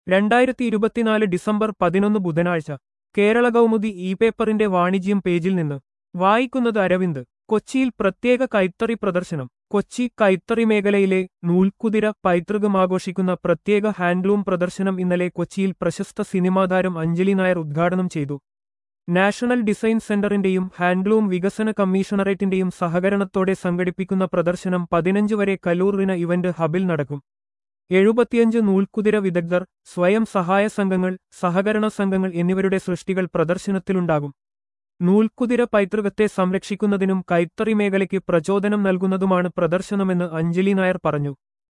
രണ്ടായിരത്തി ഇരുപത്തിനാല് ഡിസംബർ പതിനൊന്ന് ബുധനാഴ്ച കേരള കൗമുദി ഇ പേപ്പറിന്റെ വാണിജ്യം പേജിൽ നിന്ന് വായിക്കുന്നത് അരവിന്ദ് കൊച്ചിയിൽ പ്രത്യേക കൈത്തറി പ്രദർശനം കൊച്ചി കൈത്തറി മേഖലയിലെ നൂൽക്കുതിര പൈതൃകം ആഘോഷിക്കുന്ന പ്രത്യേക ഹാൻഡ്ലൂം പ്രദർശനം ഇന്നലെ കൊച്ചിയിൽ പ്രശസ്ത സിനിമാതാരം അഞ്ജലി നായർ ഉദ്ഘാടനം ചെയ്തു നാഷണൽ ഡിസൈൻ സെന്ററിന്റെയും ഹാൻഡ്ലൂം വികസന കമ്മീഷണറേറ്റിന്റെയും സഹകരണത്തോടെ സംഘടിപ്പിക്കുന്ന പ്രദർശനം പതിനഞ്ച് വരെ കലൂറിന ഇവന്റ് ഹബിൽ നടക്കും എഴുപത്തിയഞ്ച് നൂൽക്കുതിര വിദഗ്ധർ സ്വയം സഹായ സംഘങ്ങൾ സഹകരണ സംഘങ്ങൾ എന്നിവരുടെ സൃഷ്ടികൾ പ്രദർശനത്തിലുണ്ടാകും നൂൽക്കുതിര പൈതൃകത്തെ സംരക്ഷിക്കുന്നതിനും കൈത്തറി മേഖലയ്ക്ക് പ്രചോദനം നൽകുന്നതുമാണ് പ്രദർശനമെന്ന് അഞ്ജലി നായർ പറഞ്ഞു